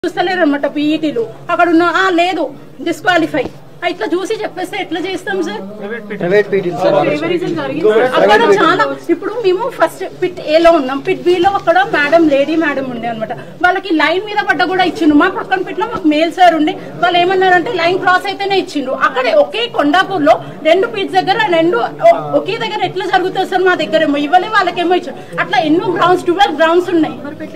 చూస్తలేరు అనమాట పీఈటీలు అక్కడ ఉన్న ఆ లేదు డిస్క్వాలిఫై ఇట్లా చూసి చెప్పేస్తే ఎట్లా చేస్తాం సార్ ప్రైవేట్ పీటీలు సార్ ఫేవరిజం జరిగింది సార్. అక్కడ చాలా ఇప్పుడు మేము ఫస్ట్ పిట్ ఏలో ఉన్నాం పిట్ బి లో అక్కడ మేడం లేడీ మేడం ఉండే అనమాట వాళ్ళకి లైన్ మీద పడ్డ కూడా ఇచ్చిండు మా పక్కన పిట్లో మాకు మేల్ సార్ ఉండి వాళ్ళు ఏమన్నారంటే లైన్ క్రాస్ అయితేనే ఇచ్చిండు అక్కడే ఒకే కొండాపూర్ లో రెండు పిట్స్ దగ్గర రెండు ఒ- ఒకే దగ్గర ఎట్లా జరుగుతుంది సార్ మా దగ్గర ఏమో ఇవ్వలే వాళ్ళకేమో ఇచ్చారు అట్లా ఎన్నో గ్రౌండ్స్ ట్వెల్వ్ గ్రౌండ్స్ ఉన్నాయి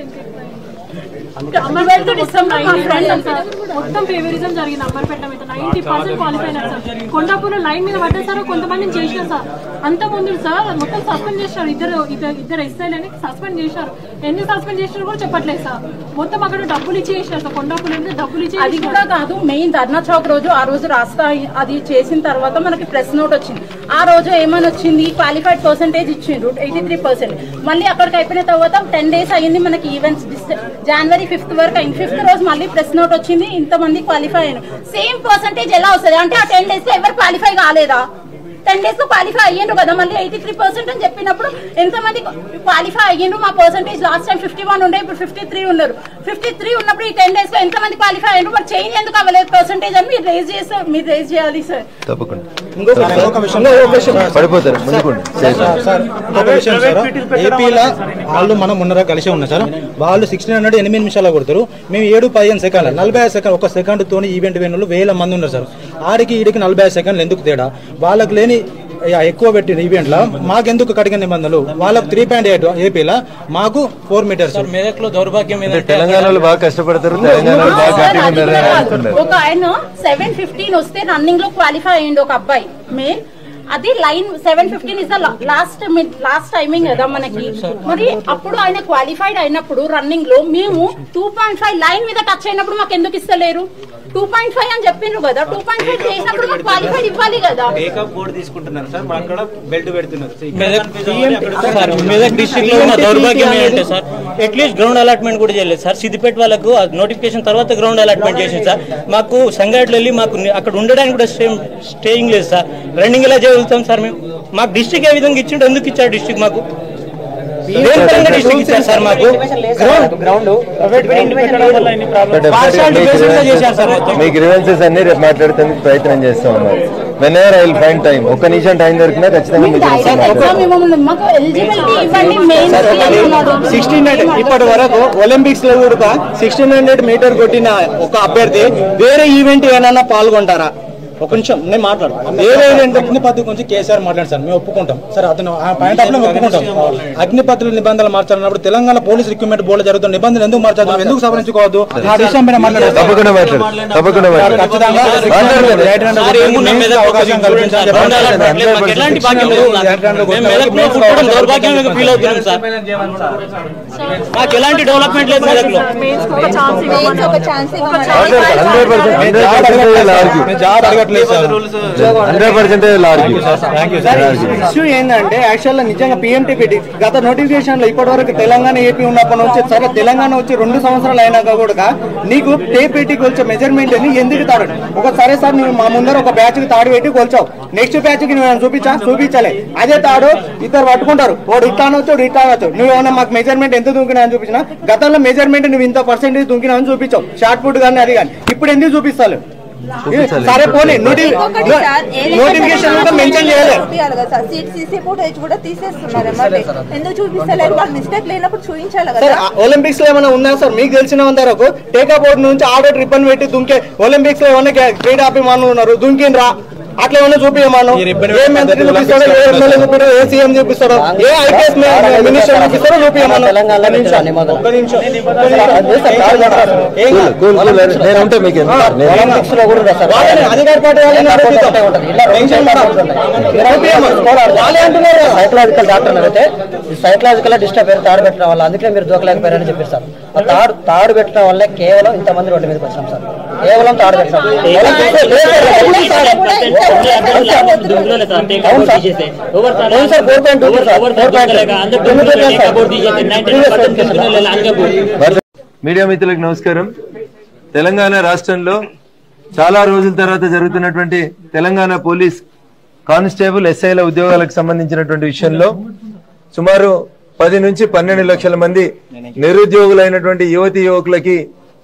ట్వెల్త్ డిసెంబర్ మా ఫ్రెండ్ మొత్తం ఫేవరిజం జరిగింది అంబర్పేట మీద నైన్టీ పర్సెంట్ క్వాలిఫై అయినారు సార్ కొండాపూర్ లైన్ మీద పడ్డేసారు కొంతమందిని చేసినారు సార్ అంత ముందు సార్ మొత్తం సస్పెండ్ చేసినారు ఇద్దరు ఇద్దరు ఇద్దరు ఎస్ఐలని సస్పెండ్ చేశారు ఎన్ని సస్పెండ్ చేసినారు కూడా చెప్పట్లేదు సార్ మొత్తం అక్కడ డబ్బులు ఇచ్చి చేసినారు సార్ కొండాపూర్ మీద డబ్బులు ఇచ్చి అది కూడా కాదు మెయిన్ ధర్నా చౌక్ రోజు ఆ రోజు రాస్తా అది చేసిన తర్వాత మనకి ప్రెస్ నోట్ వచ్చింది ఆ రోజు ఏమని వచ్చింది క్వాలిఫైడ్ పర్సెంటేజ్ ఇచ్చిండ్రు ఎయిటీ త్రీ పర్సెంట్ మళ్ళీ అక్కడికి అయిపోయిన తర్వాత టెన్ డేస్ అయ్యింది మనకి ఈవెంట్స్ జనవరి ఫిఫ్త్ వరకు అయింది ఫిఫ్త్ రోజు మళ్ళీ ప్రెస్ నోట్ వచ్చింది ఇంతమంది క్వాలిఫై అయ్యారు సేమ్ పర్సెంటేజ్ ఎలా వస్తుంది అంటే ఆ టెన్ డేస్ లో ఎవరు క్వాలిఫై కాలేదా టెన్ డేస్ లో క్వాలిఫై అయ్యిండ్రు కదా మళ్ళీ ఎయిటీ త్రీ పర్సెంట్ అని చెప్పినప్పుడు ఎంతమంది క్వాలిఫై అయ్యిండ్రు మా percentage last time fifty one ఉండే ఇప్పుడు ఫిఫ్టీ త్రీ ఉన్నారు ఫిఫ్టీ త్రీ ఉన్నప్పుడు ఈ టెన్ డేస్ లో ఎంతమంది క్వాలిఫై అయ్యిండ్రు మరి చేంజ్ ఎందుకు అవ్వలేదు పర్సెంటేజ్ అని మీరు రేజ్ చేస్తారు మీరు రేజ్ చేయాలి సార్ తప్పకుండా ఇంకొక విషయం పడిపోతారు ముందుకోండి సార్ సార్ ఇంకొక విషయం సార్ ఏపీలో వాళ్ళు మనం ఉన్నరా కలిసే ఉన్నారు సార్ వాళ్ళు సిక్స్టీన్ హండ్రెడ్ ఎనిమిది నిమిషాలు కొడతారు మేము ఏడు పదిహేను సెకండ్లు నలభై ఐదు సెకండ్ ఒక సెకండ్ తోని ఈవెంట్ వేణులు వేల మంది ఉన్నారు సార్ ఆడికి ఈడికి నలభై ఐదు సెకండ్లు ఎందుకు తేడా వాళ్ళకి లేని ఆ, ఎక్కువ పెట్టిన ఈవెంట్లో మాకెందుకు కఠిన నిబంధనలు వాళ్ళకు త్రీ పాయింట్ ఎయిట్ ఏపీలో మాకు ఫోర్ మీటర్స్ మెదక్లో దౌర్భాగ్యం అంటే ఏంటంటే తెలంగాణలో బాగా కష్టపడతారు తెలంగాణలో బాగా సార్, గట్టిగా అది ఉన్నారని కూడా కాదు. అంటున్నారు ఒక ఆయన సెవెన్ ఫిఫ్టీన్ వస్తే రన్నింగ్ లో క్వాలిఫై అయ్యిండు ఒక అబ్బాయి మేల్ అది line seven fifteen is last last timing కదా మనకి మరి అప్పుడు ఆయన క్వాలిఫైడ్ అయినప్పుడు రన్నింగ్ లో మేము టూ పాయింట్ ఫైవ్ లైన్ మీద టచ్ అయినప్పుడు మాకు ఎందుకు ఇస్తలేరు టూ పాయింట్ ఫైవ్ అని చెప్పిండ్రు కదా టూ పాయింట్ ఫైవ్ చేసినప్పుడు మాకు క్వాలిఫైడ్ ఇవ్వాలి కదా మేకప్ బోర్డు తీసుకుంటున్నారు సార్ మరి అక్కడ బెల్ట్ పెడుతున్నారు సో ఇక్కడ మెదక్ కన్ఫ్యూజన్ ఉంది, అక్కడ సార్ మెదక్ డిస్ట్రిక్ట్ లో ఉన్న దౌర్భాగ్యం ఏంటంటే సార్ అట్లీస్ట్ గ్రౌండ్ అలాట్మెంట్ కూడా చేయలేదు సార్ సిద్దిపేట వాళ్ళకు నోటిఫికేషన్ తర్వాత గ్రౌండ్ అలాట్మెంట్ చేసింది సార్ మాకు సంగారెడ్డిలో వెళ్ళి మాకు ని- అక్కడ ఉండడానికి కూడా స్టే స్టేయింగ్ లేదు సార్ రన్నింగ్ ఎలా చేయగలుగుతాం సార్ మేము మాకు డిస్ట్రిక్ట్ ఏ విధంగా ఇచ్చిండు ఎందుకు ఇచ్చారు డిస్ట్రిక్ట్ మాకు దేని పరంగా డిస్ట్రిక్ట్ ఇచ్చారు సార్ మాకు గ్రౌండ్ Partiality basis లో చేశారు సార్ మొత్తం. మీ గ్రీవెన్సెస్ అన్ని రేపు మాట్లాడటానికి ప్రయత్నం చేస్తా ఉన్నారు whenever I will fine time ఒక్క నిమిషం టైం దొరికినా ఖచ్చితంగా మీకు డైరెక్ట్ ఎగ్జామ్ ఇవ్వమని మాకు ఎలిజిబిలిటీ ఇవ్వండి మెయిన్ సిక్స్టీన్ హండ్రెడ్ ఇప్పటి వరకు ఒలింపిక్స్ లో కూడా సిక్స్టీన్ హండ్రెడ్ మీటర్ కొట్టిన ఒక అభ్యర్థి వేరే ఈవెంట్ ఏమైనా పాల్గొంటారా ఒక నిమిషం నేను మాట్లాడు వేరే ఈవెంట్ అగ్నిపత్రి గురించి కేసీఆర్ మాట్లాడారు సార్ మేము ఒప్పుకుంటాం సార్ అతను ఆ పాయింట్ ఆఫ్ మేము ఒప్పుకుంటాం అగ్నిపత్రుల నిబంధనలు మార్చాలన్నప్పుడు తెలంగాణ పోలీస్ రిక్రూట్మెంట్ బోర్డు జరుగుతున్న నిబంధనలు ఎందుకు మార్చాలి ఎందుకు సవరించుకోవద్దు ఆ విషయం మీద మాట్లాడారు తప్పకుండా మాట్లాడు తప్పకుండా మాట్లాడు ఖచ్చితంగా మాట్లాడలేదు. రైట్ హ్యాండ్ సార్ ఏమున్నా మెదక్ అవకాశం కల్పించాలని గ్రౌండ్ చెప్పారు. అలాట్మెంట్ లేదు. మాకు ఎలాంటి భాగ్యం లేదు సార్. మేము మెదక్లో పుట్టడం దౌర్భాగ్యంగా ఫీల్ అవుతున్నాం సార్ మాకు ఎలాంటి డెవలప్మెంట్ లేదు మెదక్లో మెయిన్స్ ఒక ఛాన్స్ ఇవ్వమని ఒక chance hundred percent hundred percent argue మేము జాబ్ అడగట్లేదు sir hundred percent argue issue ఏంటంటే యాక్చువల్ నిజంగా పిఎంటీపీటీ గత నోటిఫికేషన్ లో ఇప్పటి వరకు తెలంగాణ ఏపీ ఉన్నప్పటి నుంచి సరే తెలంగాణ వచ్చి రెండు సంవత్సరాలు అయినాక కూడా నీకు టేపీటీకి వచ్చే మెజర్మెంట్ అని ఎందుకు తాడు ఒక సరే సార్ నువ్వు మా ముందర ఒక బ్యాచ్ కి తాడు పెట్టి కొలిచావు నెక్స్ట్ బ్యాచ్ కి నువ్వు చూపించా చూపించలే అదే తాడు ఇద్దరు పట్టుకుంటారు వాడు ఇట్లా అనొచ్చు వాడు ఇట్లా అనొచ్చు నువ్వు ఏమన్నా మాకు మెజర్మెంట్ ఎంత దుంకినా అని చూపించినా గతంలో మెజర్మెంట్ నువ్వు ఇంత పర్సెంటేజ్ దుంకినా అని చూపించావు షార్ట్ పుట్ కానీ అది కానీ ఇప్పుడు ఎందుకు చూపిస్తాను సరే పోనీ నోటిఫికేషన్ కూడా మెన్షన్ చేయలేదు సీట్ సీసీ ఫుటేజ్ కూడా తీసేస్తున్నారు ఎమ్మటే ఎందుకు చూపిస్తలేరు వాళ్ళు మిస్టేక్ లేనప్పుడు చూపించాలి సార్ కదా ఒలింపిక్స్ లో ఏమైనా ఉందా సార్ మీకు తెలిసినంత వరకు టేకా బోర్డు నుంచి ఆర్డర్ రిబ్బన్ పెట్టి దుంకే ఒలింపిక్స్ లో ఏమైనా క్రీ- క్రీడాభిమానులు ఉన్నారు దుంకిండ్రా అట్లా ఏమైనా చూపించమాను ఈ ribbon ఏ మంత్రి చూపిస్తాడో ఏ ఎమ్మెల్యే చూపిస్తాడో ఏ సీఎం చూపిస్తాడో ఏ ఐపీఎస్ మినిస్టర్ చూపిస్తాడో చూపించమాను ఒక్క నిమిషం ఒక్క నిమిషం ఏం కాదు. కూల్ కూల్ నేను ఉంటే మీకు ఎంత? నేను- వాళ్ళని అధికార పార్టీ వాళ్ళని అడుగుతాం. టెన్షన్ పడకు. చూపించమను. వాళ్ళే అంటున్నారు కదా. సైకలాజికల్ డాక్టర్ అయితే సైకలాజికల్ డిస్టర్బ్ అయ్యారు తాడు పెట్టడం వల్ల అందుకే మీరు దూకలేకపోయారని చెప్పారు సార్ ఆ తాడు తాడు పెట్టడం వల్లే కేవలం ఇంతమంది రోడ్డు మీదకి వచ్చినాం సార్ కేవలం తాడు పెట్టడం అవును సార్ అవును sir four point two sir four point media మిత్రులకు నమస్కారం తెలంగాణ రాష్ట్రంలో చాలా రోజుల తర్వాత జరుగుతున్నటువంటి తెలంగాణ పోలీస్ కానిస్టేబుల్ ఎస్ఐల ఉద్యోగాలకు సంబంధించినటువంటి విషయంలో సుమారు పది నుంచి పన్నెండు లక్షల మంది నిరుద్యోగులైనటువంటి యువతి యువకులకి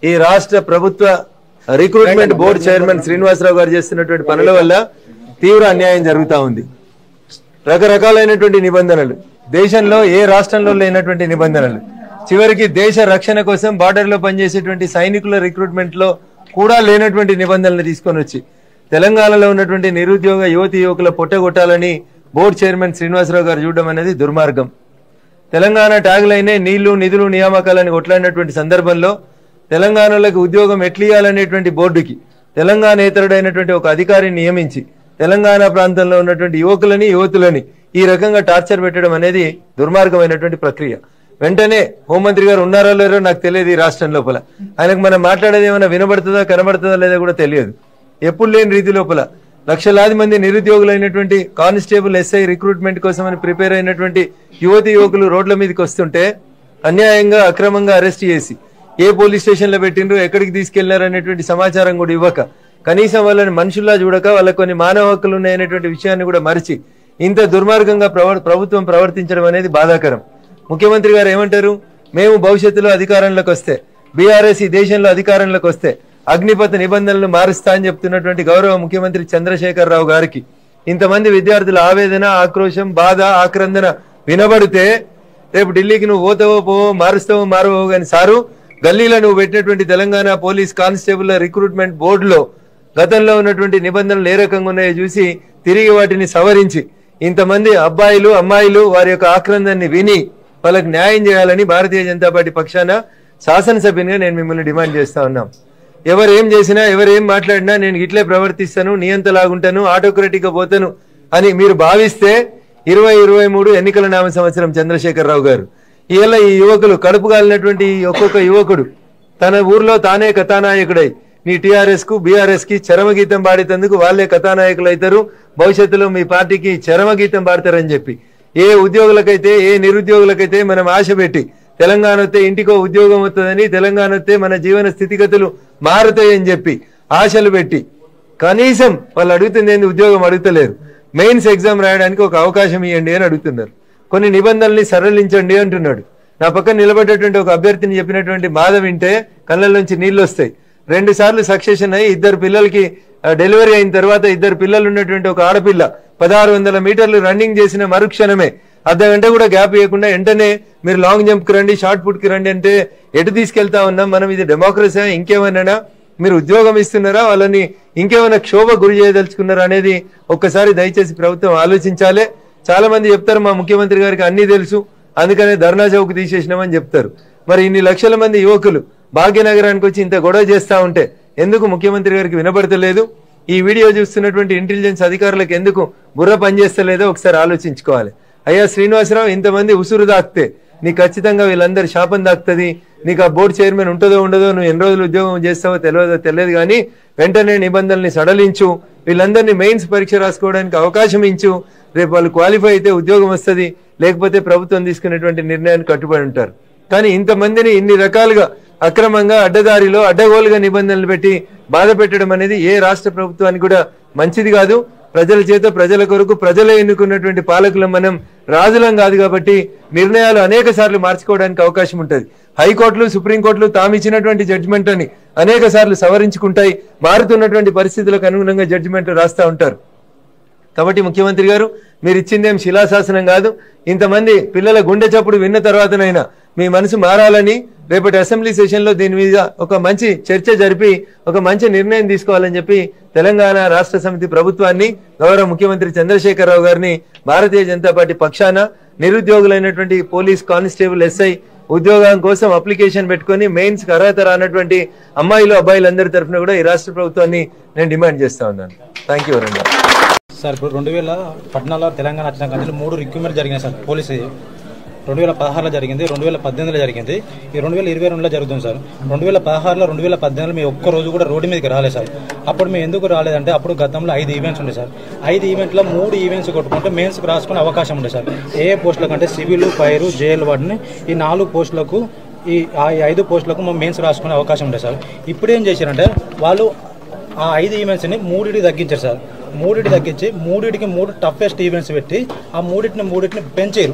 ఈ రాష్ట్ర ప్రభుత్వ రిక్రూట్మెంట్ బోర్డు చైర్మన్ శ్రీనివాసరావు గారు చేస్తున్నటువంటి పనుల వల్ల తీవ్ర అన్యాయం జరుగుతా ఉంది రకరకాలైనటువంటి నిబంధనలు దేశంలో ఏ రాష్ట్రంలో లేనటువంటి నిబంధనలు చివరికి దేశ రక్షణ కోసం బార్డర్ లో పనిచేసేటువంటి సైనికుల రిక్రూట్మెంట్ లో కూడా లేనటువంటి నిబంధనలు తీసుకొని వచ్చి తెలంగాణలో ఉన్నటువంటి నిరుద్యోగ యువతి యువకుల పొట్టగొట్టాలని బోర్డు చైర్మన్ శ్రీనివాసరావు గారు చూడడం అనేది దుర్మార్గం తెలంగాణ ట్యాగ్ లైనే నీళ్లు నిధులు నియామకాలని కొట్లాడినటువంటి సందర్భంలో తెలంగాణలోకి ఉద్యోగం ఎట్లియాలనేటువంటి బోర్డుకి తెలంగాణేతరుడైనటువంటి ఒక అధికారిని నియమించి తెలంగాణ ప్రాంతంలో ఉన్నటువంటి యువకులని యువతులని ఈ రకంగా టార్చర్ పెట్టడం అనేది దుర్మార్గమైనటువంటి ప్రక్రియ వెంటనే హోంమంత్రి గారు ఉన్నారో లేరో నాకు తెలియదు ఈ రాష్ట్రం లోపల ఆయనకు మనం మాట్లాడేది ఏమైనా వినబడుతుందా కనబడుతుందా లేదా కూడా తెలియదు ఎప్పుడు లేని రీతి లోపల లక్షలాది మంది నిరుద్యోగులైనటువంటి కానిస్టేబుల్ ఎస్ఐ రిక్రూట్మెంట్ కోసం అని ప్రిపేర్ అయినటువంటి యువతి యువకులు రోడ్ల మీదకి వస్తుంటే అన్యాయంగా అక్రమంగా అరెస్ట్ చేసి ఏ పోలీస్ స్టేషన్ లో పెట్టిండ్రు ఎక్కడికి తీసుకెళ్లారు అనేటువంటి సమాచారం కూడా ఇవ్వక కనీసం వాళ్ళని మనుషుల్లా చూడక వాళ్ళకి కొన్ని మానవ హక్కులు ఉన్నాయనేటువంటి విషయాన్ని కూడా మరిచి ఇంత దుర్మార్గంగా ప్రవ- ప్రభుత్వం ప్రవర్తించడం అనేది బాధాకరం ముఖ్యమంత్రి గారు ఏమంటారు మేము భవిష్యత్తులో అధికారంలోకి వస్తే బీఆర్ఎస్ ఈ దేశంలో అధికారంలోకి వస్తే అగ్నిపథ నిబంధనలు మారుస్తా అని చెప్తున్నటువంటి గౌరవ ముఖ్యమంత్రి చంద్రశేఖర్ రావు గారికి ఇంతమంది విద్యార్థుల ఆవేదన ఆక్రోశం బాధ ఆక్రందన వినబడితే రేపు ఢిల్లీకి నువ్వు పోతావో పోవో మారుస్తావో మారవో కానీ సారు గల్లీలో నువ్వు పెట్టినటువంటి తెలంగాణ పోలీస్ కానిస్టేబుల్ రిక్రూట్మెంట్ బోర్డులో గతంలో ఉన్నటువంటి నిబంధనలు ఏ రకంగా ఉన్నాయో చూసి తిరిగి వాటిని సవరించి ఇంతమంది అబ్బాయిలు అమ్మాయిలు వారి యొక్క ఆక్రందాన్ని విని వాళ్ళకి న్యాయం చేయాలని భారతీయ జనతా పార్టీ పక్షాన శాసనసభ్యునిగా నేను మిమ్మల్ని డిమాండ్ చేస్తా ఉన్నాం ఎవరు ఏం చేసినా ఎవరు ఏం మాట్లాడినా నేను ఇట్లే ప్రవర్తిస్తాను నియంతలాగుంటాను ఆటోక్రటిక్ గా పోతాను అని మీరు భావిస్తే ఇరవై ఇరవై మూడు ఎన్నికల నామ సంవత్సరం చంద్రశేఖర్ రావు గారు ఇవాళ ఈ యువకులు కడుపు కాలినటువంటి ఈ ఒక్కొక్క యువకుడు తన ఊర్లో తానే కథానాయకుడై నీ టీఆర్ఎస్ కు బీఆర్ఎస్ కి చరమగీతం పాడేందుకు వాళ్ళే కథానాయకులు అవుతారు భవిష్యత్తులో మీ పార్టీకి చరమగీతం పాడతారని చెప్పి ఏ ఉద్యోగులకైతే ఏ నిరుద్యోగులకైతే మనం ఆశ పెట్టి తెలంగాణ వస్తే ఇంటికో ఉద్యోగం వస్తుందని తెలంగాణ వస్తే మన జీవన స్థితిగతులు మారుతాయని చెప్పి ఆశలు పెట్టి కనీసం వాళ్ళు అడుగుతుంది ఏంది ఉద్యోగం అడుగుతలేరు మెయిన్స్ ఎగ్జామ్ రాయడానికి ఒక అవకాశం ఇవ్వండి అని అడుగుతున్నారు కొన్ని నిబంధనల్ని సరళించండి అంటున్నాడు నా పక్కన నిలబడేటువంటి ఒక అభ్యర్థిని చెప్పినటువంటి బాధ వింటే కళ్ళల్లోంచి నీళ్లు వస్తాయి రెండు సార్లు సక్సెషన్ అయ్యి ఇద్దరు పిల్లలకి ఆ, డెలివరీ అయిన తర్వాత ఇద్దరు పిల్లలు ఉన్నటువంటి ఒక ఆడపిల్ల పదహారు వందల మీటర్లు రన్నింగ్ చేసిన మరుక్షణమే అర్ధ గంట కూడా గ్యాప్ ఇవ్వకుండా వెంటనే మీరు లాంగ్ జంప్ కి రండి షార్ట్ పుట్ కి రండి అంటే ఎటు తీసుకెళ్తా ఉన్నాం మనం ఇది డెమోక్రసీ ఇంకేమైనా మీరు ఉద్యోగం ఇస్తున్నారా వాళ్ళని ఇంకేమైనా క్షోభ గురి చేయదలుచుకున్నారా అనేది ఒక్కసారి దయచేసి ప్రభుత్వం ఆలోచించాలి చాలా మంది చెప్తారు మా ముఖ్యమంత్రి గారికి అన్ని తెలుసు అందుకనే ధర్నా చౌక్ తీసేసినామని చెప్తారు మరి ఇన్ని లక్షల మంది యువకులు భాగ్యనగరానికి వచ్చి ఇంత గొడవ చేస్తా ఉంటే ఎందుకు ముఖ్యమంత్రి గారికి వినబడతలేదు ఈ వీడియో చూస్తున్నటువంటి ఇంటెలిజెన్స్ అధికారులకు ఎందుకు బుర్ర పనిచేస్తలేదో ఒకసారి ఆలోచించుకోవాలి అయ్యా శ్రీనివాసరావు ఇంతమంది ఉసురు దాక్తే నీకు ఖచ్చితంగా వీళ్ళందరి శాపం దాక్తుంది నీకు ఆ బోర్డు చైర్మన్ ఉంటుందో ఉండదో నువ్వు ఎన్ని రోజులు ఉద్యోగం చేస్తావో తెలియదో తెలియదు కానీ వెంటనే నిబంధనల్ని సడలించు వీళ్ళందరినీ మెయిన్స్ పరీక్ష రాసుకోవడానికి అవకాశం ఇచ్చు రేపు వాళ్ళు క్వాలిఫై అయితే ఉద్యోగం వస్తుంది లేకపోతే ప్రభుత్వం తీసుకునేటువంటి నిర్ణయానికి కట్టుబడి ఉంటారు కానీ ఇంతమందిని ఇన్ని రకాలుగా అక్రమంగా అడ్డదారిలో అడ్డగోలుగా నిబంధనలు పెట్టి బాధ పెట్టడం అనేది ఏ రాష్ట్ర ప్రభుత్వానికి కూడా మంచిది కాదు ప్రజల చేత ప్రజల కొరకు ప్రజలే ఎన్నుకున్నటువంటి పాలకులం మనం రాజులం కాదు కాబట్టి నిర్ణయాలు అనేక సార్లు మార్చుకోవడానికి అవకాశం ఉంటుంది హైకోర్టులు సుప్రీంకోర్టులు తాము ఇచ్చినటువంటి జడ్జిమెంట్ అని అనేక సార్లు సవరించుకుంటాయి మారుతున్నటువంటి పరిస్థితులకు అనుగుణంగా జడ్జిమెంట్లు రాస్తా ఉంటారు కాబట్టి ముఖ్యమంత్రి గారు మీరు ఇచ్చిందేం శిలాశాసనం కాదు ఇంతమంది పిల్లల గుండె చప్పుడు విన్న తర్వాతనైనా మీ మనసు మారాలని రేపటి అసెంబ్లీ సెషన్ లో దీని మీద ఒక మంచి చర్చ జరిపి ఒక మంచి నిర్ణయం తీసుకోవాలని చెప్పి తెలంగాణ రాష్ట్ర సమితి ప్రభుత్వాన్ని గౌరవ ముఖ్యమంత్రి చంద్రశేఖరరావు గారిని భారతీయ జనతా పార్టీ పక్షాన నిరుద్యోగులైనటువంటి పోలీస్ కానిస్టేబుల్ ఎస్ఐ ఉద్యోగం కోసం అప్లికేషన్ పెట్టుకొని మెయిన్స్ కి అర్హత రానటువంటి అమ్మాయిలు అబ్బాయిలందరి తరఫున కూడా ఈ రాష్ట్ర ప్రభుత్వాన్ని నేను డిమాండ్ చేస్తా ఉన్నాను thank you very much sir ఇప్పుడు రెండు వేల పద్నాలుగులో తెలంగాణ వచ్చిన కానీ మూడు రిక్రూట్మెంట్ జరిగినాయి సార్ పోలీసు రెండు వేల పదహారులో జరిగింది రెండు వేల పద్దెనిమిదిలో జరిగింది ఈ రెండు వేల ఇరవై రెండులో జరుగుతుంది సార్ రెండు వేల పదహారులో రెండు వేల పద్దెనిమిదిలో మేము ఒక్క రోజు కూడా రోడ్డు మీదకి రాలేదు సార్ అప్పుడు మేము ఎందుకు రాలేదంటే అప్పుడు గతంలో ఐదు ఈవెంట్స్ ఉండే సార్ ఐదు ఈవెంట్లో మూడు ఈవెంట్స్ కొట్టుకుంటే మెయిన్స్కి రాసుకునే అవకాశం ఉండే సార్ ఏ పోస్టుల కంటే సివిల్ ఫైర్ జైలు వాటిని ఈ నాలుగు పోస్టులకు ఈ ఆ ఈ ఐదు పోస్టులకు మేము మెయిన్స్ రాసుకునే అవకాశం ఉండే సార్ ఇప్పుడు ఏం చేశారంటే వాళ్ళు ఆ ఐదు ఈవెంట్స్ని మూడింటికి తగ్గించారు సార్ మూడింటి తగ్గించి మూడింటికి మూడు టఫెస్ట్ ఈవెంట్స్ పెట్టి ఆ మూడింటిని మూడింటిని పెంచారు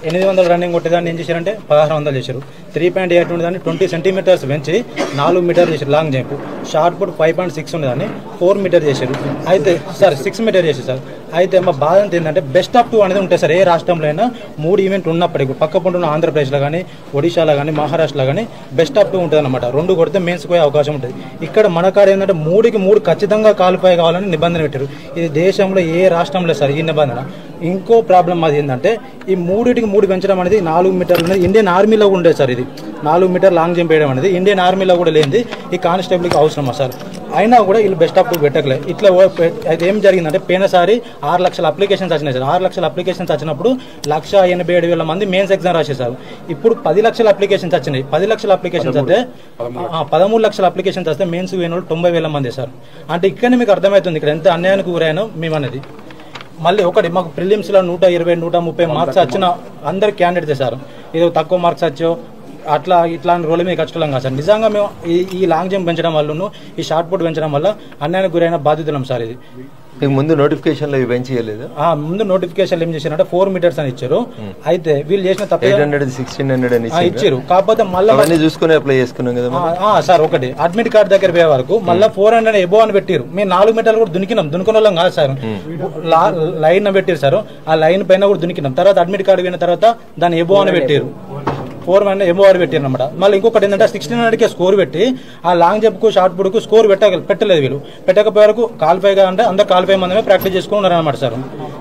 ఎనిమిది వందల రన్నింగ్ కొట్టేదాన్ని ఏం చేశారంటే పదహారు వందలు చేశారు త్రీ పాయింట్ ఎయిట్ ఉండేదాన్ని ట్వంటీ సెంటీమీటర్స్ పెంచి నాలుగు మీటర్ చేశారు long jump shot put five point six ఉండేదాన్ని ఫోర్ మీటర్ చేశారు అయితే సార్ సిక్స్ మీటర్ చేశారు సార్ అయితే మా బాధ అంతా ఏంటంటే బెస్ట్ ఆఫ్ టూ అనేది ఉంటుంది సార్ ఏ రాష్ట్రంలో అయినా మూడు ఈవెంట్ ఉన్నప్పటికీ పక్క పంటున్న ఆంధ్రప్రదేశ్లో కానీ ఒడిశాలో కానీ మహారాష్ట్రలో కానీ బెస్ట్ ఆఫ్ టూ ఉంటుంది అనమాట రెండు కొడితే మెయిన్స్ పోయే అవకాశం ఉంటుంది ఇక్కడ మన కాడ ఏంటంటే మూడుకి మూడు ఖచ్చితంగా క్వాలిఫై కావాలని నిబంధన పెట్టారు ఇది దేశంలో ఏ రాష్ట్రంలో సార్ ఈ నిబంధన ఇంకో ప్రాబ్లం అది ఏంటంటే ఈ మూడింటికి మూడు పెంచడం అనేది నాలుగు మీటర్లు అనేది ఇండియన్ ఆర్మీలో కూడా ఉండేది సార్ ఇది నాలుగు మీటర్ లాంగ్ జంప్ వేయడం అనేది ఇండియన్ ఆర్మీలో కూడా లేనిది ఈ కానిస్టేబుల్కి అవసరమా సార్ అయినా కూడా వీళ్ళు బెస్ట్ ఆఫ్ టూ పెట్టకలే ఇట్లా ఓ- పె- అయితే ఏం జరిగిందంటే పోయినసారి ఆరు లక్షల అప్లికేషన్స్ వచ్చినాయి సార్ ఆరు లక్షల అప్లికేషన్స్ వచ్చినప్పుడు లక్ష ఎనభై ఏడు వేల మంది మెయిన్స్ ఎగ్జామ్ రాసేసారు ఇప్పుడు పది లక్షల అప్లికేషన్స్ వచ్చినాయి పది లక్షల అప్లికేషన్స్ అయితే ఆ, పదమూడు లక్షల అప్లికేషన్స్ వస్తే మెయిన్స్ పోయిన వాళ్ళు తొంభై వేల మంది సార్ అంటే ఇక్కడనే మీకు అర్థమవుతుంది ఇక్కడ ఎంత అన్యాయానికి గురైనా మేము అనేది మళ్ళీ ఒకటి మాకు ప్రిలిమ్స్ లో నూట ఇరవై నూట ముప్పై మార్క్స్ వచ్చిన అందరు క్యాండిడేట్స్ సార్ ఏదో తక్కువ మార్క్స్ వచ్చో అట్లా ఇట్లాంటి రోడ్ల మీద కష్టం కాదు సార్ నిజంగా మేము ఈ ఈ లాంగ్ జంప్ పెంచడం వల్ల ఈ షార్ట్ పుట్ పెంచడం వల్ల అన్యాయానికి గురైన బాధితులం సార్ ఇది మీకు ముందు నోటిఫికేషన్లో ఇవి పెంచేయలేదు ఆ ముందు నోటిఫికేషన్ ఏం చేశారంటే ఫోర్ మీటర్స్ అని ఇచ్చారు అయితే వీళ్ళు చేసిన తప్ప ఎయిట్ హండ్రెడ్ సిక్స్టీన్ హండ్రెడ్ అని ఇచ్చిండ్రా? ఇచ్చారు కాకపోతే మళ్ళీ అవన్నీ చూసుకుని అప్లై చేసుకున్నాం కదా మనం. ఆ, ఆ, సార్ ఒకటి అడ్మిట్ కార్డ్ దగ్గర పోయే వరకు మళ్ళీ ఫోర్ హండ్రెడ్ ఎబో అని పెట్టారు మేము నాలుగు మీటర్లు కూడా దునికినాం దునుకున్న వాళ్ళం కాదు సార్ లా- లైన్ పెట్టారు సార్ ఆ లైన్ పైన కూడా దునికినాం తర్వాత అడ్మిట్ కార్డు పోయిన తర్వాత దాన్ని ఎబో అని పెట్టారు ఫోర్ వన్ ఎబో అని పెట్టారు అనమాట మళ్ళీ ఇంకొకటి ఏంటంటే సిక్స్టీన్ హండ్రెడ్కే స్కోర్ పెట్టి ఆ లాంగ్ జంప్కు షార్ట్ పుట్కు స్కోర్ పెట్ట పెట్టలేదు వీళ్ళు పెట్టకపోయే వరకు కాల్ఫైగా అంటే అందరు కాల్ఫై మందమే ప్రాక్టీస్ చేసుకున్నారు అనమాట సార్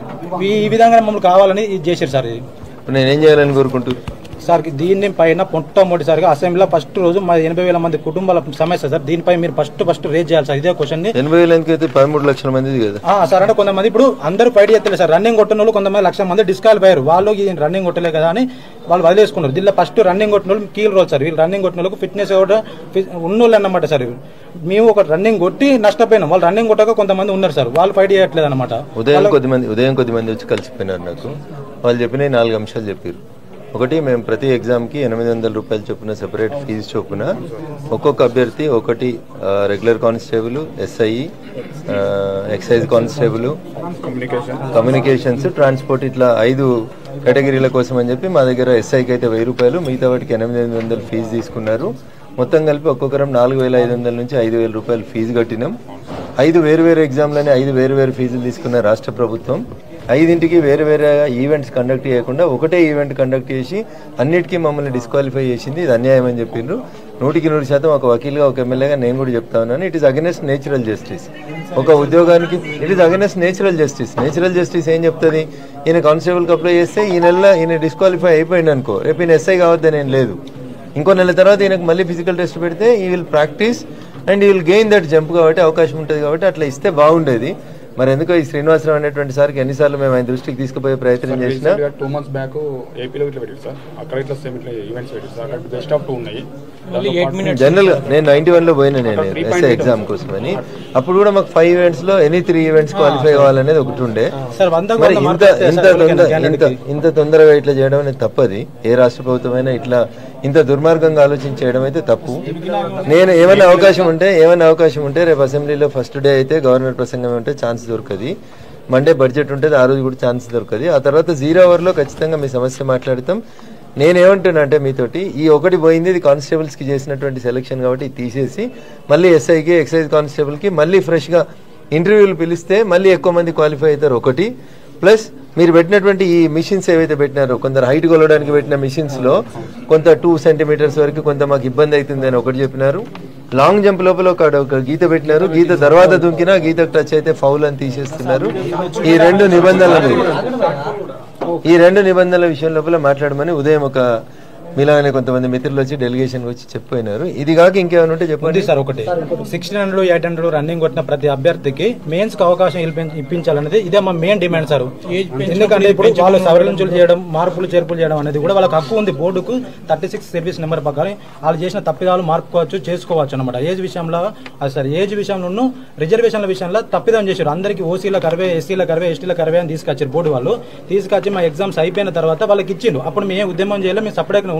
ఈ ఈ విధంగా మమ్మల్ని కావాలని ఇది చేశారు సార్ ఇది ఇప్పుడు నేనేం చేయాలని కోరుకుంటున్నారు సార్ దీన్ని పైన మొట్టమొదటిసారిగా అసెంబ్లీలో ఫస్ట్ రోజు మా ఎనభై వేల మంది కుటుంబాల సమస్య సార్ దీనిపై మీరు ఫస్ట్ ఫస్ట్ రేజ్ చేయాలి సార్ ఇదే క్వశ్చన్ ని ఎనభై వేల అయితే పదమూడు లక్షల మందిది కదా ఆ, సార్ అంటే కొంతమంది ఇప్పుడు అందరూ ఫైట్ చేస్తలేదు సార్ రన్నింగ్ కొట్టిన వాళ్ళు కొంతమంది లక్ష మంది డిస్కాలిఫై అయ్యారు వాళ్ళు ఈ రన్నింగ్ కొట్టలే కదా అని వాళ్ళు వదిలేసుకున్నారు దీనిలో ఫస్ట్ రన్నింగ్ కొట్టిన వాళ్ళు కీల్ రోల్ సార్ వీళ్ళు రన్నింగ్ కొట్టిన వాళ్ళకి ఫిట్నెస్ కూడా ఉన్నోళ్ళు అన్నమాట సార్ వీళ్ళు. మేము ఒక రన్నింగ్ కొట్టి నష్టపోయినాం వాళ్ళు రన్నింగ్ కొట్టక కొంతమంది ఉన్నారు సార్ వాళ్ళు ఫైట్ చేయట్లేదు అనమాట ఉదయం కొద్ది మంది ఉదయం కొద్ది మంది వచ్చి కలిసిపోయినారు నాకు వాళ్ళు చెప్పిన నాలుగు అంశాలు చెప్పారు ఒకటి మేము ప్రతి ఎగ్జామ్కి ఎనిమిది వందల రూపాయలు చొప్పున సెపరేట్ ఫీజు చొప్పున ఒక్కొక్క అభ్యర్థి ఒకటి ఆ, రెగ్యులర్ కానిస్టేబుల్ ఎస్ఐ ఆ, ఎక్సైజ్ కానిస్టేబుల్ కమ్యూనికేషన్స్ ట్రాన్స్పోర్ట్ ఇట్లా ఐదు కేటగిరీల కోసం అని చెప్పి మా దగ్గర ఎస్ఐకి అయితే వెయ్యి రూపాయలు మిగతా వాటికి ఎనిమిది ఎనిమిది వందలు ఫీజు తీసుకున్నారు మొత్తం కలిపి ఒక్కొక్కరం నాలుగు వేల ఐదు వందల నుంచి ఐదు వేల రూపాయలు ఫీజు కట్టినాం ఐదు వేరు వేరు ఎగ్జామ్లని ఐదు వేరు వేరు ఫీజులు తీసుకున్న రాష్ట్ర ప్రభుత్వం ఐదింటికి వేరు వేరే ఈవెంట్స్ కండక్ట్ చేయకుండా ఒకటే ఈవెంట్ కండక్ట్ చేసి అన్నిటికీ మమ్మల్ని డిస్క్వాలిఫై చేసింది ఇది అన్యాయం అని చెప్పిండ్రు నూటికి నూరు శాతం ఒక వకీల్గా ఒక ఎమ్మెల్యేగా నేను కూడా చెప్తా ఉన్నాను it is against natural justice ఒక ఉద్యోగానికి it is against natural justice natural justice ఏం చెప్తుంది ఈయన కానిస్టేబుల్కి అప్లై చేస్తే ఈ నెల ఈయన డిస్క్వాలిఫై అయిపోయింది అనుకో రేపు ఈయన ఎస్ఐ కావద్దని ఏం లేదు ఇంకో నెల తర్వాత ఈయనకు మళ్ళీ ఫిజికల్ టెస్ట్ పెడితే he will practise and he will gain that jump కాబట్టి అవకాశం ఉంటుంది కాబట్టి అట్లా ఇస్తే బాగుండేది మరి ఎందుకో ఈ శ్రీనివాసరావు అనేటువంటి సార్కి ఎన్నిసార్లు మేము ఆయన దృష్టికి తీసుకుపోయే ప్రయత్నం చేసినా టూ మంత్స్ బ్యాక్ ఏపీలో ఇట్లా పెట్టారు సార్ అక్కడ ఇట్లా సేమ్ ఇట్లా ఈవెంట్స్ పెట్టారు సార్ అక్కడ బెస్ట్ ఆఫ్ టూ ఉన్నాయి జనరల్ గా నేను నైన్టీ వన్ లో పోయినా నేను ఎస్ఐ ఎగ్జామ్ కోసం అని అప్పుడు కూడా మాకు ఫైవ్ ఈవెంట్స్ లో ఎనీ త్రీ ఈవెంట్స్ క్వాలిఫై అవ్వాలనేది ఒకటి ఉండే సార్ వందకు మరి వంద ఇంత మార్కులు వస్తాయి ఇంత సార్ తొందర ఎవరికైనా ఇంత ఇంత తొందరగా ఇట్లా చేయడం అనేది తప్పది ఏ రాష్ట్ర ప్రభుత్వమైనా ఇట్లా ఇంత దుర్మార్గంగా ఆలోచించి చేయడం అయితే తప్పు నేను ఏమైనా అవకాశం ఉంటే ఏమైనా అవకాశం ఉంటే రేపు అసెంబ్లీలో ఫస్ట్ డే అయితే గవర్నర్ ప్రసంగం ఉంటే ఛాన్స్ దొరకది మండే బడ్జెట్ ఉంటుంది ఆ రోజు కూడా ఛాన్స్ దొరకది ఆ తర్వాత జీరో అవర్లో ఖచ్చితంగా మీ సమస్య మాట్లాడతాం నేనేమంటున్నా అంటే మీతోటి ఈ ఒకటి పోయింది ఇది కానిస్టేబుల్స్ కి చేసినటువంటి సెలక్షన్ కాబట్టి ఇది తీసేసి మళ్ళీ ఎస్ఐకి ఎక్సైజ్ కానిస్టేబుల్ కి మళ్ళీ ఫ్రెష్ గా ఇంటర్వ్యూలు పిలిస్తే మళ్ళీ ఎక్కువ మంది క్వాలిఫై అవుతారు ఒకటి ప్లస్ మీరు పెట్టినటువంటి ఈ మిషన్స్ ఏవైతే పెట్టినారో కొందరు హైట్ కొలవడానికి పెట్టిన మిషన్స్ లో కొంత టూ సెంటీమీటర్స్ వరకు కొంత మాకు ఇబ్బంది అవుతుంది అని ఒకటి చెప్పినారు లాంగ్ జంప్ లోపల ఒక ఒక గీత పెట్టినారు గీత తర్వాత దుంకినా గీతకు టచ్ అయితే ఫౌల్ అని తీసేస్తున్నారు ఈ రెండు నిబంధనలు ఈ రెండు నిబంధనల విషయం లోపల మాట్లాడమని ఉదయం ఒక మీలాగానే కొంతమంది మిత్రులు వచ్చి డెలిగేషన్ వచ్చి చెప్పిపోయినారు ఇది కాక ఇంకేమైనా ఉంటే ఉంది చెప్పండి సార్ ఒకటి sixteen hundred eight hundred running కొట్టిన ప్రతి అభ్యర్థికి మెయిన్స్ కి అవకాశం ఇల్పి- ఇప్పించాలనేది ఇదే మా మెయిన్ డిమాండ్ సార్ ఎందుకంటే ఇప్పుడు వాళ్ళు సవరించులు చేయడం మార్పులు చేర్పులు చేయడం అనేది కూడా వాళ్ళకి హక్కు ఉంది బోర్డుకు థర్టీ సిక్స్ సర్వీస్ నెంబర్ ప్రకారం వాళ్ళు చేసిన తప్పిదాలు మార్పుకోవచ్చు చేసుకోవచ్చు అనమాట ఏజ్ విషయంలో అది సార్ ఏజ్ విషయంలో రిజర్వేషన్ల విషయంలో తప్పిదం చేశారు అందరికీ ఓసీలకు అరవై ఎస్సీలకు అరవై ఎస్టీలకు అరవై అని తీసుకొచ్చారు బోర్డు వాళ్ళు తీసుకొచ్చి మా ఎగ్జామ్స్ అయిపోయిన తర్వాత వాళ్ళకి ఇచ్చిండు అప్పుడు మేము ఉద్యమం చేయాలి మేము సపరేట్గా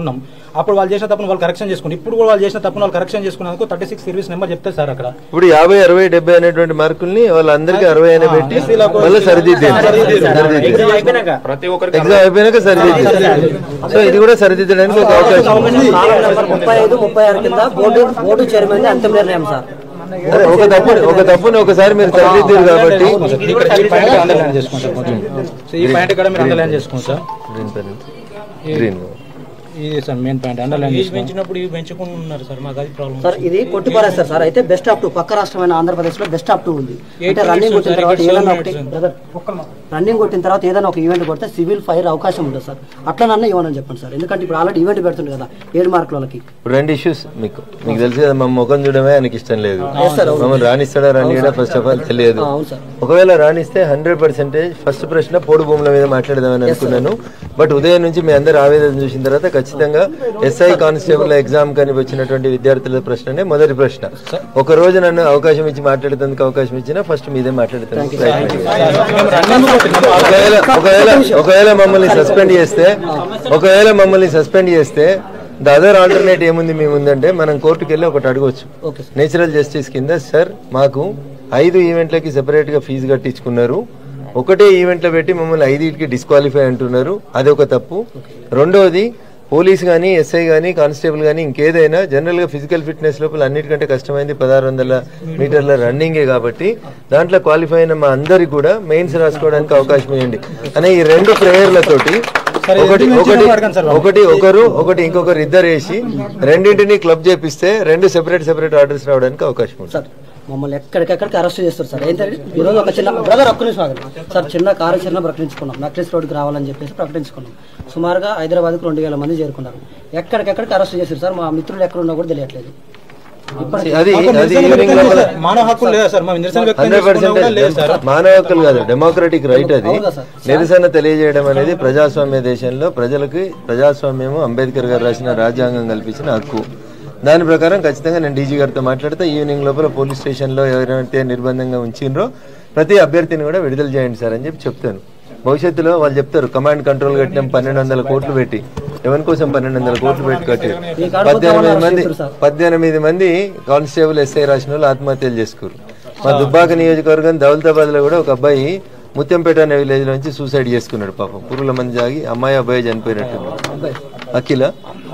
ఉన్నాం అప్పుడు వాళ్ళు చేసిన తప్పును వాళ్ళు కరెక్షన్ చేసుకుని ఇప్పుడు కూడా వాళ్ళు చేసిన తప్పును వాళ్ళు కరెక్షన్ చేసుకున్నందుకు థర్టీ సిక్స్ సర్వీస్ నెంబర్ చెప్తారు సార్ అక్కడ ఇప్పుడు యాభై అరవై డెబ్బై అనేటువంటి మార్కుల్ని వాళ్ళందరికీ అరవై అయినా పెట్టి మళ్ళీ సరిదిద్దారు సరిదిద్దారు ప్రతి ఒక్కరికి ఎగ్జామ్ అయిపోయినాక సరిదిద్దారు సో ఇది కూడా సరిదిద్దడానికి ఒక అవకాశం ఉంది ముప్పై ఐదు ముప్పై ఆరు కింద బోర్డు బోర్డు చైర్మన్ అంతిమ నిర్ణయం సార్ అదే ఒక తప్పు ఒక తప్పుని ఒకసారి మీరు సరిదిద్దారు కాబట్టి ఇక్కడ ఈ పాయింట్ అండర్లైన్ చేసుకోండి సార్ కొంచెం సో ఈ పాయింట్ ఇక్కడ మీరు అండర్లైన్ చేసుకోండి సార్ గ్రీన్ పెన్ గ్రీన్ ఇది sir main point underline fee చేసుకోండి పెంచినప్పుడు ఇవి పెంచకుండా ఉన్నారు సార్ మాకు అది ప్రాబ్లం సార్ ఇది కొట్టిపారేస్తారు సార్ అయితే బెస్ట్ ఆఫ్ టూ పక్క రాష్ట్రమైన ఆంధ్రప్రదేశ్ లో బెస్ట్ ఆఫ్ టూ ఉంది అంటే రన్నింగ్ కొట్టిన తర్వాత ఏదైనా ఒకటి బ్రదర్ రన్నింగ్ కొట్టిన తర్వాత ఏదైనా ఒక ఈవెంట్ కొడితే సివిల్ ఫైర్ అవకాశం ఉంటుంది సార్ అట్లనన్నా ఇవ్వనని చెప్పండి సార్ ఎందుకంటే ఇప్పుడు ఆల్రెడీ ఈవెంట్ పెడుతుంది కదా ఏడు మార్కుల వాళ్ళకి ఇప్పుడు రెండు ఇష్యూస్ మీకు మీకు తెలిసి కదా మా ముఖం చూడమే ఆయనకి ఇష్టం లేదు Yes, sir, అవును. మమ్మల్ని రాణిస్తాడా రానియడా ఫస్ట్ ఆఫ్ ఆల్ తెలియదు ఆ, అవును సార్ ఒకవేళ రాణిస్తే హండ్రెడ్ పర్సెంటేజ్ ఫస్ట్ ప్రశ్న పోడు భూముల మీద మాట్లాడదామని అనుకున్నాను బట్ ఉదయం నుంచి మీ అందరు ఆవేదన చూసిన తర్వాత ఖచ్చితంగా ఎస్ఐ కానిస్టేబుల్ ఎగ్జామ్ కానీ వచ్చినటువంటి విద్యార్థుల ప్రశ్ననే మొదటి ప్రశ్న ఒక రోజు నన్ను అవకాశం ఇచ్చి మాట్లాడేందుకు అవకాశం ఇచ్చినా ఫస్ట్ మీదే మాట్లాడేందుకు ప్రయత్నం చేస్తాను. ఒకవేళ ఒకవేళ ఒకవేళ మమ్మల్ని సస్పెండ్ చేస్తే ఒకవేళ మమ్మల్ని సస్పెండ్ చేస్తే ద అదర్ ఆల్టర్నేట్ ఏముంది మీ ముందంటే మనం కోర్టుకి వెళ్ళి ఒకటి అడగవచ్చు ఓకే సార్ నేచురల్ జస్టిస్ కింద సార్ మాకు ఐదు ఈవెంట్లకి సెపరేట్ గా ఫీజు కట్టించుకున్నారు ఒకటే ఈవెంట్లో పెట్టి మమ్మల్ని ఐదింటికి డిస్క్వాలిఫై అంటున్నారు అది ఒక తప్పు రెండోది పోలీస్ కానీ ఎస్ఐ కానీ కానిస్టేబుల్ కానీ ఇంకేదైనా జనరల్ గా ఫిజికల్ ఫిట్నెస్ లోపల అన్నిటికంటే కష్టమైంది పదహారు వందల మీటర్ల రన్నింగే కాబట్టి దాంట్లో క్వాలిఫై అయిన మా అందరికి కూడా మెయిన్స్ రాసుకోవడానికి అవకాశం ఇవ్వండి అనే ఈ రెండు ప్రేయర్లతోటి సరే, ఒకటి ఎందుకు ఒకటి ఇచ్చినా అడగండి సార్ వాళ్ళు. ఒకటి ఒకరు ఒకటి ఇంకొకరు ఇద్దరు వేసి రెండింటిని క్లబ్ చేపిస్తే రెండు సెపరేట్ సెపరేట్ ఆర్డర్స్ రావడానికి అవకాశం ఉంది సార్ మమ్మల్ని ఎక్కడికెక్కడికి అరెస్ట్ చేస్తారు సార్ ఏంటంటే ఈరోజు ఒక చిన్న బ్రదర్ ఒక్క నిమిషం ఆగండి సార్ చిన్న కార్యాచరణ ప్రకటించుకున్నాం నక్లెస్ రోడ్కి రావాలని చెప్పేసి ప్రకటించుకున్నాం సుమారుగా హైదరాబాద్కు రెండు వేల మంది చేరుకున్నారు ఎక్కడికెక్కడికి అరెస్ట్ చేశారు సార్ మా మిత్రులు ఎక్కడ ఉన్నా కూడా తెలియట్లేదు ఇప్పటికి అది మాకు అది నిరసన ఈవినింగ్ వ్యక్తం లోపల చేసే మానవ హక్కులు లేదా సార్ మా నిరసన వ్యక్తం హండ్రెడ్ చేసుకున్నా కూడా లేదు సార్ పర్సెంట్ మానవ హక్కులు కాదు డెమోక్రటిక్ రైట్ అది అవునా సార్? నిరసన తెలియజేయడం అనేది ప్రజాస్వామ్య దేశంలో ప్రజలకి ప్రజాస్వామ్యము అంబేద్కర్ గారు రాసిన రాజ్యాంగం కల్పించిన హక్కు దాని ప్రకారం ఖచ్చితంగా నేను డీజీ గారితో మాట్లాడితే ఈవినింగ్ లోపల పోలీస్ స్టేషన్లో ఎవరైతే నిర్బంధంగా ఉంచిండ్రో ప్రతి అభ్యర్థిని కూడా విడుదల చేయండి సార్ అని చెప్పి చెప్తాను భవిష్యత్తులో వాళ్ళు చెప్తారు కమాండ్ కంట్రోల్ కట్టినాం పన్నెండు వందల కోట్లు పెట్టి ఎవరి కోసం పన్నెండు వందల కోట్లు పెట్టి కట్టారు ఈ కాడ పద్దెనిమిది మంది చెప్తారు సార్. పద్దెనిమిది మంది కానిస్టేబుల్ ఎస్ఐ రాసిన వాళ్ళు ఆత్మహత్యలు చేసుకున్నారు మా దుబ్బాక నియోజకవర్గం దౌలతాబాద్ లో కూడా ఒక అబ్బాయి ముత్యంపేట అనే విలేజ్ నుంచి సూసైడ్ చేసుకున్నాడు పాపం పురుగుల మంది జాగి అమ్మాయి అబ్బాయి చనిపోయినట్టు అఖిల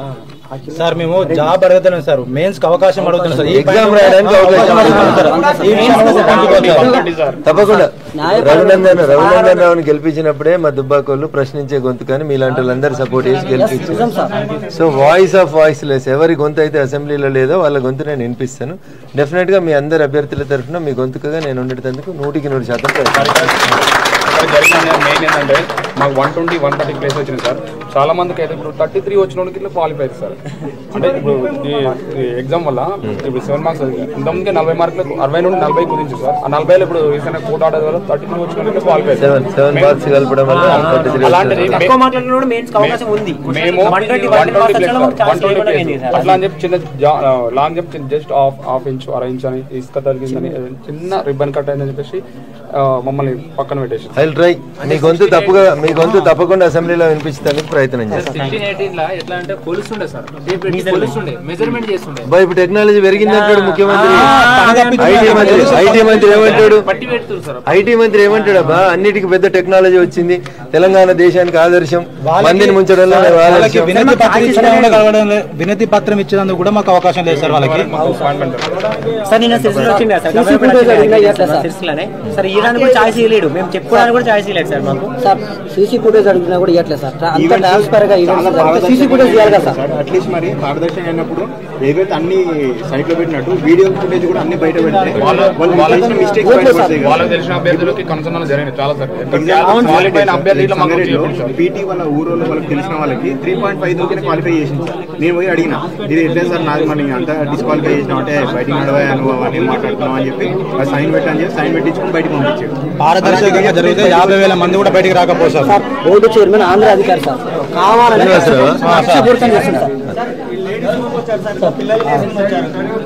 సార్ మేము జాబ్ అడుగుతున్నాం సార్ మెయిన్స్ కి అవకాశం అడుగుతున్నాం సార్ ఈ ఎగ్జామ్ పాయింట్ రాయడానికి అవకాశం అడుగుతున్నాం సార్. ఈ విషయంలో పంచుకోవచ్చు. తప్పకుండా రఘునందన్ రఘునందన్ రావుని గెలిపించినప్పుడే మా దుబ్బాకోళ్ళు ప్రశ్నించే గొంతు కానీ మీలాంటి వాళ్ళందరూ సపోర్ట్ చేసి గెలిపించారు so voice of voiceless ఎవరి గొంతు అయితే అసెంబ్లీలో లేదో వాళ్ళ గొంతు నేను వినిపిస్తాను డెఫినెట్ గా మీ అందరి అభ్యర్థుల తరఫున మీ గొంతుకగా నేను ఉండేటందుకు నూటికి నూరు శాతం ప్రయత్నిస్తాను. ఇక్కడ జరిగిన మెయిన్ ఏంటంటే మాకు one twenty one thirty place వచ్చింది సార్ చాలా మందికి అయితే ఇప్పుడు థర్టీ త్రీ వచ్చిన వాళ్ళకి ఇట్లా క్వాలిఫై అవుతుంది సార్ అంటే ఇప్పుడు ఈ ఎగ్జామ్ వల్ల ఇప్పుడు సెవెన్ మార్క్స్ ఇంతకుముందుకే నలభై మార్కులకు అరవై నుండి నలభై కుదించి సార్ ఆ నలభైలో ఇప్పుడు రీసెంట్ కోర్టు ఆర్డర్ వల్ల థర్టీ త్రీ వచ్చిన వాళ్ళకి క్వాలిఫై సెవెన్ సెవెన్ మార్క్స్ కలపడం వల్ల థర్టీ త్రీ అలాంటిది తక్కువ మాట్లాడిన కూడా మెయిన్స్ అవకాశం ఉంది మేము one twenty one twenty place one one twenty twenty place అట్లా అని చెప్పి చిన్న లాంగ్ చెప్పి జస్ట్ హాఫ్ హాఫ్ ఇంచ్ అర ఇంచ్ అని ఇసుక తరిగిందని చిన్న రిబ్బన్ కట్ అయిందని చెప్పేసి ఆ, మమ్మల్ని పక్కన పెట్టేసి ఐ ట్రై మీ గొంతు తప్పుగా మీ గొంతు తప్పకుండా అసెంబ్లీలో వినిపించడానికి ప్రయత్నం చేస్తాను సిక్స్టీన్ ఎయిటీన్ లా ఎట్లా అంటే కొలుస్తుండే సార్ కొలుస్తుండే మెజర్మెంట్ చేస్తుండే అబ్బా ఇప్పుడు టెక్నాలజీ పెరిగిందంటాడు ముఖ్యమంత్రి ఐటీ మంత్రి ఐటీ మంత్రి ఏమంటాడు పట్టి పెడుతున్నారు సార్ ఐటీ మంత్రి ఏమంటాడు అబ్బా అన్నిటికీ పెద్ద టెక్నాలజీ వచ్చింది తెలంగాణ దేశానికి ఆదర్శం మందిని ముంచడంలో మేము వాళ్ళకి ఆదర్శం వినతి పత్రం ఇచ్చినా కూడా కలవడం లేదు. వినతి పత్రం ఇచ్చినందుకు కూడా మాకు అవకాశం లేదు సార్ వాళ్ళకి సార్ నిన్న సిరిసిల్ల వచ్చింది కదా సార్ గవర్నమెంట్ వచ్చింది కదా సార్ సిరిసిల్లనే సార్ ఈయడానికి కూడా ఛాయిస్ ఇవ్వలేడు మేము చెప్పుకోవడానికి కూడా ఛాయిస్ ఇవ్వలేదు సార్ మాకు సార్ సీసీ ఫుటేజ్ అడిగినా కూడా ఇవ్వట్లేదు సార్ అంత ట్రాన్స్ఫర్ గా సీసీ ఫుటేజ్ ఇవ్వాలి కదా సార్ అట్లీస్ట్ మరి పారదర్శకంగా అయినప్పుడు ఏవైతే అన్ని సైట్ లో పెట్టినట్టు వీడియో ఫుటేజ్ కూడా అన్ని బయట పెడితే వాళ్ళు చేసిన మిస్టేక్స్ బయట పడతాయి కదా. వాళ్ళకి తెలిసిన అభ్యర్థులకి కన్సర్న్ జరిగింది చాలా సార్ క్వాలిఫై అయిన అభ్యర్థి ఇట్లా మాకు వచ్చి చెప్పింది సార్. పీటీ వాళ్ళ ఊరోళ్ళు వాళ్ళకి తెలిసిన వాళ్ళకి త్రీ పాయింట్ ఫైవ్ దొరికిన క్వాలిఫై చేసింది సార్ నేను పోయి అడిగిన ఇది ఎట్లే సార్ నాది మరి అంతా డిస్క్వాలిఫై చేసినావు అంటే బయటికి నడవా నువ్వు అవన్నీ మాట్లాడుతున్నావు అని చెప్పి సైన్ పెట్టని చెప్పి సైన్ పెట్టించుకొని బయటకు పంపించాడు పారదర్శకంగా జరిగితే యాభై వేల మంది కూడా బయటికి రాకపోతే sir sir board chairman Andhra అధికారి సార్ కావాలని శ్రీనివాసరావు? కక్షపూరితం చేస్తుంది సార్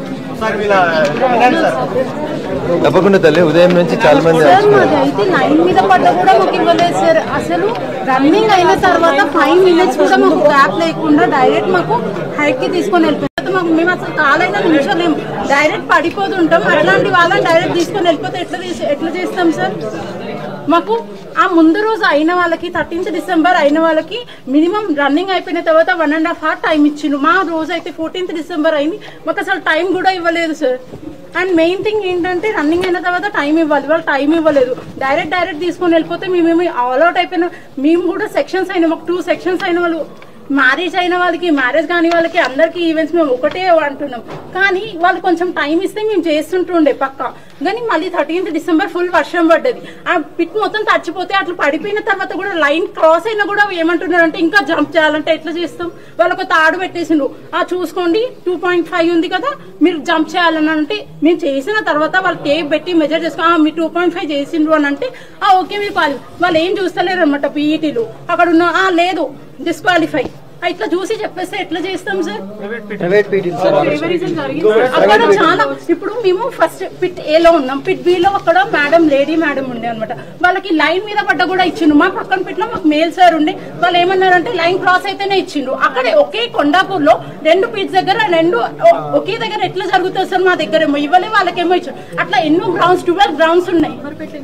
తప్పకుండా తల్లి ఉదయం నుంచి చాలా మంది సార్ వచ్చినారు. మాది అయితే లైన్ మీద పడ్డ కూడా మాకు ఇవ్వలేదు సార్ అసలు రన్నింగ్ అయిన తర్వాత ఫైవ్ మినిట్స్ కూడా మాకు గ్యాప్ లేకుండా డైరెక్ట్ మాకు హైట్ కి తీసుకొని వెళ్ళిపోతే మాకు మేము అసలు కాలైనా నిమిషాలేము డైరెక్ట్ పడిపోతుంటాం అట్లాంటి వాళ్ళని డైరెక్ట్ తీసుకొని వెళ్ళిపోతే ఎట్లా తీసి- ఎట్లా చేస్తాం సార్ మాకు ఆ ముందు రోజు అయిన వాళ్ళకి థర్టీన్త్ డిసెంబర్ అయిన వాళ్ళకి మినిమం రన్నింగ్ అయిపోయిన తర్వాత one and half hour time ఇచ్చిండు మా రోజు అయితే ఫోర్టీన్త్ డిసెంబర్ అయింది మాకు అసలు టైం కూడా ఇవ్వలేదు సార్ అండ్ మెయిన్ థింగ్ ఏంటంటే రన్నింగ్ అయిన తర్వాత టైం ఇవ్వాలి వాళ్ళు టైం ఇవ్వలేదు డైరెక్ట్ డైరెక్ట్ తీసుకొని వెళ్ళిపోతే మేమేమి ఆల్ అవుట్ అయిపోయిన మేము కూడా సెక్షన్స్ అయిన మాకు టూ సెక్షన్స్ అయిన వాళ్ళు మ్యారేజ్ అయిన వాళ్ళకి మ్యారేజ్ కాని వాళ్ళకి అందరికి ఈవెంట్స్ మేము ఒకటే అంటున్నాం కానీ వాళ్ళు కొంచెం టైం ఇస్తే మేము చేస్తుంటుండే పక్క కానీ మళ్ళీ థర్టీన్త్ డిసెంబర్ ఫుల్ వర్షం పడ్డది ఆ పిట్ మొత్తం తడిచిపోతే అట్లా పడిపోయిన తర్వాత కూడా లైన్ క్రాస్ అయినా కూడా ఏమంటున్నారు అంటే ఇంకా జంప్ చేయాలంటే ఎట్లా చేస్తాం వాళ్ళకు తాడు పెట్టేసిండ్రు ఆ చూసుకోండి టూ పాయింట్ ఫైవ్ ఉంది కదా మీరు జంప్ చేయాలని అంటే మేము చేసిన తర్వాత వాళ్ళు టేప్ పెట్టి మెజర్ చేసుకో "ఆ, మీరు టూ పాయింట్ ఫైవ్ చేసిండ్రు అని అంటే ఆ ఓకే మీరు quali-" వాళ్ళు ఏం చూస్తలేరు అనమాట పీఈటీలు అక్కడ ఉన్న "ఆ, లేదు డిస్క్వాలిఫై ఇట్లా చూసి చెప్పేస్తే ఎట్లా చేస్తాం సార్ ప్రైవేట్ పీటీలు సార్ ఫేవరిజం జరిగింది అక్కడ చాలా ఇప్పుడు మేము ఫస్ట్ పిట్ ఏలో ఉన్నాం పిట్ బి లో అక్కడ మేడం లేడీ మేడం ఉండే అనమాట వాళ్ళకి లైన్ మీద పడ్డ కూడా ఇచ్చిండు మా పక్కన పిట్లో మాకు మేల్ సార్ ఉండే వాళ్ళు ఏమన్నారంటే లైన్ క్రాస్ అయితేనే ఇచ్చిండు అక్కడే ఒకే కొండాపూర్ లో రెండు పిట్స్ దగ్గర రెండు ఒ- ఒకే దగ్గర ఎట్లా జరుగుతుంది సార్ మా దగ్గర ఏమో ఇవ్వలే వాళ్ళకేమో ఇచ్చారు అట్లా ఎన్నో గ్రౌండ్స్ ట్వెల్వ్ గ్రౌండ్స్ ఉన్నాయి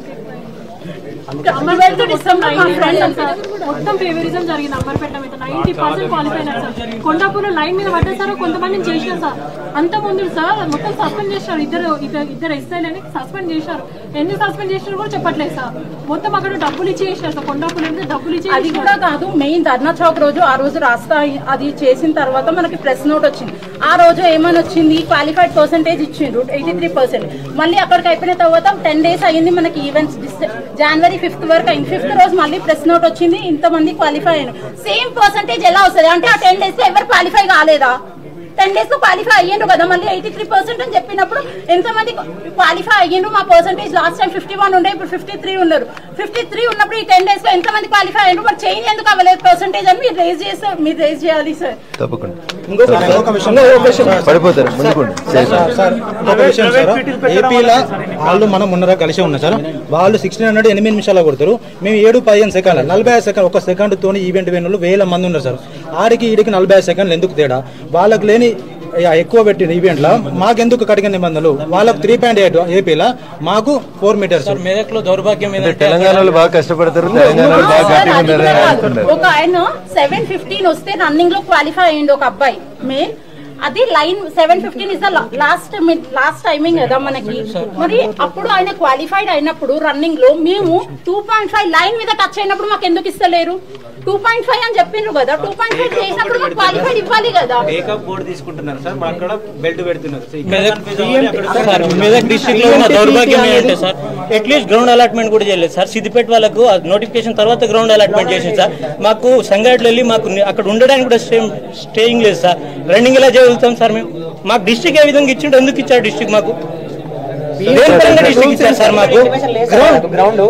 ట్వెల్త్ డిసెంబర్ మా ఫ్రెండ్ సార్ మొత్తం ఫేవరిజం జరిగింది అంబర్పేట మీద నైన్టీ పర్సెంట్ క్వాలిఫై అయినారు సార్ కొండాపూర్ లైన్ మీద పడ్డా సార్ కొంతమందిని చేసినారు సార్ అంత ముందు సార్ మొత్తం సస్పెండ్ చేశారు ఇద్దరు ఇద్దరు ఇద్దరు ఎస్ఐలని సస్పెండ్ చేశారు ఎన్ని సస్పెండ్ చేసినారు కూడా చెప్పట్లేదు సార్ మొత్తం అక్కడ డబ్బులు ఇచ్చి చేసినారు సార్ కొండాపూర్ మీద డబ్బులు ఇచ్చి అది కూడా కాదు మెయిన్ ధర్నా చౌక్ రోజు ఆ రోజు రాస్తా అది చేసిన తర్వాత మనకి ప్రెస్ నోట్ వచ్చింది ఆ రోజు ఏమని వచ్చింది క్వాలిఫైడ్ పర్సెంటేజ్ ఇచ్చిండ్రు ఎయిటీ త్రీ పర్సెంట్ మళ్ళీ అక్కడికి అయిపోయిన తర్వాత టెన్ డేస్ అయ్యింది మనకి ఈవెంట్స్ జనవరి ఫిఫ్త్ వరకు అయింది ఫిఫ్త్ రోజు మళ్ళీ ప్రెస్ నోట్ వచ్చింది ఇంతమంది క్వాలిఫై అయ్యారు సేమ్ పర్సెంటేజ్ ఎలా వస్తుంది అంటే ఆ టెన్ డేస్ లో ఎవరు క్వాలిఫై కాలేదా టెన్ డేస్ లో క్వాలిఫై అయ్యిండ్రు కదా మళ్ళీ ఎయిటీ త్రీ పర్సెంట్ అని చెప్పినప్పుడు ఎంతమంది క్వాలిఫై అయ్యిండ్రు మా percentage last time fifty one ఉండే ఇప్పుడు ఫిఫ్టీ త్రీ ఉన్నారు ఫిఫ్టీ త్రీ ఉన్నప్పుడు ఈ టెన్ డేస్ లో ఎంతమంది క్వాలిఫై అయ్యిండ్రు మరి చేంజ్ ఎందుకు అవ్వలేదు పర్సెంటేజ్ అని మీరు రేజ్ చేస్తారు మీరు రేజ్ చేయాలి సార్ తప్పకుండా ఇంకొక విషయం పడిపోతారు ముందుకోండి సార్ సార్ ఇంకొక విషయం సార్ ఏపీలో వాళ్ళు మనం ఉన్నరా కలిసి ఉన్నారు సార్ వాళ్ళు సిక్స్టీన్ హండ్రెడ్ ఎనిమిది నిమిషాలు కొడతారు మేము ఏడు పదిహేను సెకండ్ నలభై ఐదు సెకండ్ ఒక సెకండ్ తోని ఈవెంట్ పోయిన వాళ్ళు వేల మంది ఉన్నారు సార్ ఆడికి ఈడికి నలభై ఐదు సెకండ్లు ఎందుకు తేడా వాళ్ళకి లేని ఇక ఎక్కువ పెట్టిన ఈవెంట్ లో మాకెందుకు కఠిన నిబంధనలు వాళ్ళకు త్రీ పాయింట్ ఎయిట్ ఏపీలో మాకు ఫోర్ మీటర్స్ సార్ మెదక్లో దౌర్భాగ్యం అంటే ఏంటంటే తెలంగాణలో బాగా కష్టపడతారు తెలంగాణలో బాగా సార్, గట్టిగా అది ఉన్నారు కూడా అని కాదు. అనుకుంటారు ఒక ఆయన సెవెన్ ఫిఫ్టీన్ వస్తే రన్నింగ్ లో క్వాలిఫై అయ్యిండు ఒక అబ్బాయి మేల్ అది line seven fifteen is the last last timing కదా మనకి మరి అప్పుడు ఆయన క్వాలిఫైడ్ అయినప్పుడు రన్నింగ్ లో మేము టూ పాయింట్ ఫైవ్ లైన్ మీద టచ్ అయినప్పుడు మాకు ఎందుకు ఇస్తలేరు టూ పాయింట్ ఫైవ్ అని చెప్పిండ్రు కదా టూ పాయింట్ ఫైవ్ చేసినప్పుడు మాకు క్వాలిఫైడ్ ఇవ్వాలి కదా మేకప్ బోర్డు తీసుకుంటున్నారు సార్ మా అక్కడ బెల్ట్ పెడుతున్నారు సో ఇక్కడ మెదక్ కన్ఫ్యూజన్ ఉంది, అక్కడ సార్ మెదక్ డిస్ట్రిక్ట్ లో ఉన్న దౌర్భాగ్యం ఏంటంటే సార్ అట్లీస్ట్ గ్రౌండ్ అలాట్మెంట్ కూడా చేయలేదు సార్ సిద్దిపేట వాళ్ళకు నోటిఫికేషన్ తర్వాత గ్రౌండ్ అలాట్మెంట్ చేసింది సార్ మాకు సంగారెడ్డి వెళ్ళి మాకు ని- అక్కడ ఉండడానికి కూడా స్టే స్టేయింగ్ లేదు సార్ రన్నింగ్ ఎలా చేయగలుగుతాం సార్ మేము మాకు డిస్ట్రిక్ట్ ఏ విధంగా ఇచ్చిండు ఎందుకు ఇచ్చారు డిస్ట్రిక్ట్ మాకు దేని పరంగా డిస్ట్రిక్ట్ ఇచ్చారు సార్ మాకు గ్రౌండ్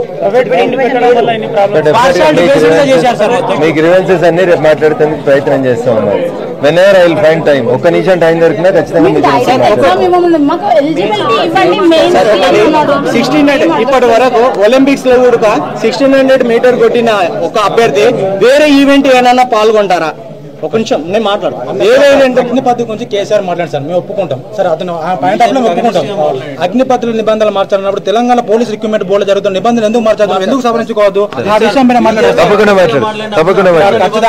Partiality basis మీద చేశారు సార్ మొత్తం. మీ గ్రీవెన్సెస్ అన్ని రేపు మాట్లాడటానికి ప్రయత్నం చేస్తాం అన్నారు whenever I will find time ఒక్క నిమిషం టైం దొరికినా ఖచ్చితంగా మీ గురించి డైరెక్ట్ ఎగ్జామ్ మాట్లాడతాం ఇవ్వమని మాకు ఎలిజిబిలిటీ ఇవ్వండి మెయిన్ సిక్స్టీన్ హండ్రెడ్ ఇప్పటి వరకు ఒలింపిక్స్ లో కూడా సిక్స్టీన్ హండ్రెడ్ మీటర్ కొట్టిన ఒక అభ్యర్థి వేరే ఈవెంట్ ఏమైనా పాల్గొంటారా ఒక నిమిషం నేను మాట్లాడు వేరే ఈవెంట్ అగ్నిపత్రి గురించి కేసీఆర్ మాట్లాడారు సార్ మేము ఒప్పుకుంటాం సార్ అతను ఆ పాయింట్ ఆఫ్ లో మేము ఒప్పుకుంటాం అగ్నిపత్రుల నిబంధనలు మార్చాలన్నప్పుడు తెలంగాణ పోలీస్ రిక్రూట్మెంట్ బోర్డు జరుగుతున్న నిబంధనలు ఎందుకు మార్చాలి ఎందుకు సవరించుకోవద్దు ఆ విషయం మీద మాట్లాడారు తప్పకుండా మాట్లాడు తప్పకుండా మాట్లాడు